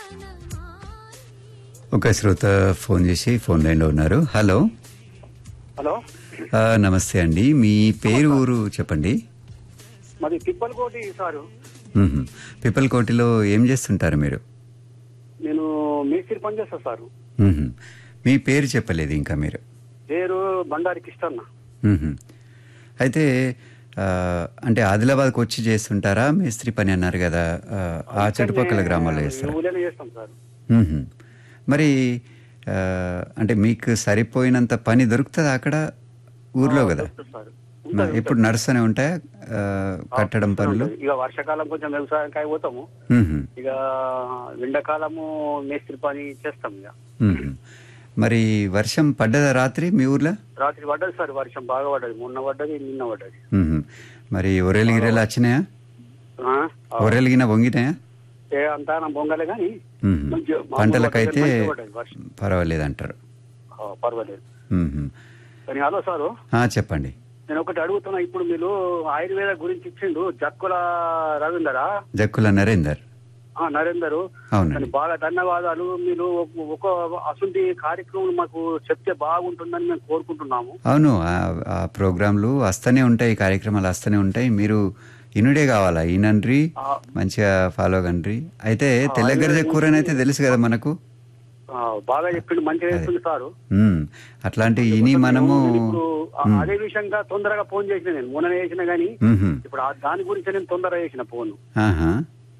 ఒక శ్రోత ఫోన్ చేసి ఫోన్ లైన్లో ఉన్నారు హలో హలో ఆ, నమస్తే అండి మీ పేరు ఊరు చెప్పండి మాది తిప్పలకోటి సారు మ్మ్. పిప్పలకోటిలో ఏం చేస్తుంటారు మీరు నేను మేస్త్రి పని చేస్తా సారు మ్మ్. మీ పేరు చెప్పలేదు ఇంకా మీరు పేరు బండారి కిష్టన్న మ్మ్. అయితే ఆ, అంటే ఆదిలాబాద్కి వచ్చి చేస్తుంటారా మేస్త్రి పని అన్నారు కదా ఆ, ఆ చుట్టుపక్కల గ్రామాల్లో చేస్తారా ఊళ్ళోనే చేస్తాం సార్ మ్మ్. మరి ఆ, అంటే మీకు సరిపోయినంత పని దొరుకుతుందా అక్కడ ఊర్లో కదా దొరుకుతుంది సార్ మ- ఇప్పుడు నడుస్తూనే ఉంటాయా ఆ, కట్టడం పనులు ఇక వర్షాకాలం కొంచెం వ్యవసాయానికి పోతాము మ్మ్. ఇక ఎండాకాలము మేస్త్రి పని చేస్తాం ఇక మ్మ్. మరి వర్షం పడ్డదా రాత్రి మీ ఊర్లో రాత్రి పడ్డది సార్ వర్షం బాగా పడ్డది మొన్న పడ్డది నిన్న పడ్డది మ్మ్. మరి ఒరేలు గిరేలు వచ్చినాయా ఆ? ఒరేలు గిన వంగినాయా ఏ అంతా నా బొంగలే కానీ మ్మ్. మంచి పంటలకైతే మంచిగా పడ్డది వర్షం పర్వాలేదు అంటారు ఆ, పర్వాలేదు మ్మ్. కానీ హలో సారు ఆ, చెప్పండి నేను ఒకటి అడుగుతున్నా ఇప్పుడు మీరు ఆయుర్వేద గురించి ఇచ్చిండు జక్కుల రవీందరా జక్కుల నరేందర్ ఆ, నరేందరు అవునండి కానీ బాగా ధన్యవాదాలు మీరు ఒక- ఒక అసంటి కార్యక్రమం మాకు చెప్తే బాగుంటుందని మేము కోరుకుంటున్నాము అవును ఆ- ఆ ప్రోగ్రాంలు వస్తూనే ఉంటాయి కార్యక్రమాలు వస్తూనే ఉంటాయి మీరు ఇనుడే కావాలా ఈనండ్రి ఆ, మంచిగా ఫాలో కండ్రి అయితే తెల్లగరిజ కూరనైతే తెలుసు కదా మనకు ఆ, బాగా చెప్పిండు మంచిగా చెప్పింది సారు మ్మ్. అట్లాంటి ఇని మనము నేను ఇప్పుడు ఆ, అదే విషయంగా తొందరగా ఫోన్ చేసిన నేను మొన్న చేసిన గానీ మ్మ్. ఇప్పుడు ఆ దాని గురించి నేను తొందరగా చేసిన ఫోన్ ఆహా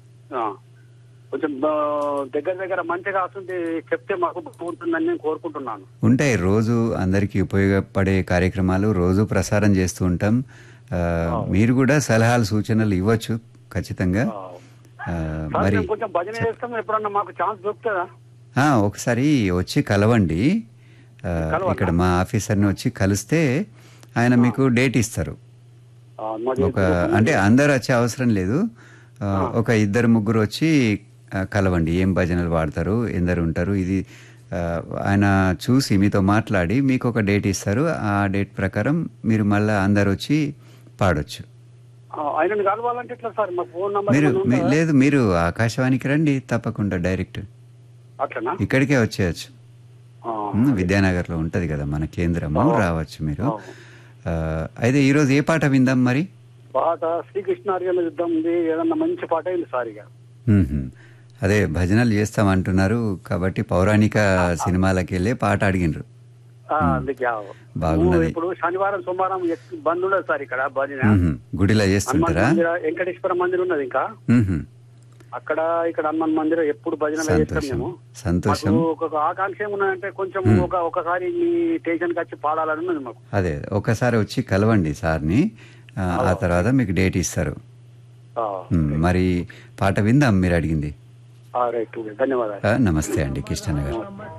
కొంచెం ఆ, దగ్గర దగ్గర మంచిగా అసంటి చెప్తే మాకు బాగుంటుందని నేను కోరుకుంటున్నాను ఉంటాయి రోజు అందరికీ ఉపయోగపడే కార్యక్రమాలు రోజు ప్రసారం చేస్తూ ఉంటాం ఆ, మీరు కూడా సలహాలు సూచనలు ఇవ్వచ్చు ఖచ్చితంగా ఆ, ఆ, సార్, మరి మేము కొంచెం భజన చేస్తాం ఎప్పుడన్నా మాకు ఛాన్స్ దొరుకుతుందా ఆ, ఒకసారి వచ్చి కలవండి ఆ, కలవాలా? ఇక్కడ మా ఆఫీసర్ని వచ్చి కలిస్తే ఆయన మీకు డేట్ ఇస్తారు ఆ, మాది ఒక అంటే అందరు వచ్చే అవసరం లేదు ఆ, ఒక ఇద్దరు ముగ్గురు వచ్చి ఆ, కలవండి ఏం భజనలు పాడతారు ఎందరు ఉంటారు ఇది ఆ, ఆయన చూసి మీతో మాట్లాడి మీకు ఒక డేట్ ఇస్తారు ఆ డేట్ ప్రకారం మీరు మళ్ళీ అందరు వచ్చి పాడొచ్చు ఆ, ఆయనను కలవాలంటే ఎట్లా సార్ మా ఫోన్ నంబర్ మీరు ఏమైనా మీ- ఉందా? లేదు మీరు ఆకాశవాణికి రండి తప్పకుండా డైరెక్ట్ అట్లనా ఇక్కడికే వచ్చేయచ్చు ఆ, ఉమ్, విద్యానగర్లో ఉంటుంది కదా మన కేంద్రము రావచ్చు మీరు ఆ. ఆ, అయితే ఈరోజు ఏ పాట విందాం మరి పాట శ్రీకృష్ణార్జున యుద్ధం ఉంది ఏదన్నా మంచి పాట అయింది సార్ ఇక ఉహుం. అదే భజనలు చేస్తామంటున్నారు కాబట్టి పౌరాణిక సినిమాలకి వెళ్ళే పాట అడిగినరు ఆ, అందుకే ఆ. బాగున్నది. నువ్వు ఇప్పుడు శనివారం సోమవారం ఎక్- బంద్ ఉండదు సార్ ఇక్కడ భజన ఉహుం. గుడిలో హనుమాన్ చేస్తుంటారా మందిర వెంకటేశ్వర మందిరం ఉన్నది ఇంకా ఉహుం. అక్కడ ఇక్కడ హనుమాన్ మందిరం ఎప్పుడు భజన చేస్తాం సంతోషం మేము సంతోషం మాకు ఒక ఆకాంక్ష ఏమున్నదంటే కొంచెం ఒక ఒకసారి మీ స్టేషన్ కి వచ్చి పాడాలని ఉన్నది మాకు అదే ఒకసారి వచ్చి కలవండి సార్ని ఆ, ఆ తర్వాత మీకు డేట్ ఇస్తారు ఆ, ఉమ్, మరి పాట విందాం మీరు అడిగింది ఆ, రైట్ ధన్యవాదాలు ఆ, నమస్తే అండి కిష్టన్ గారు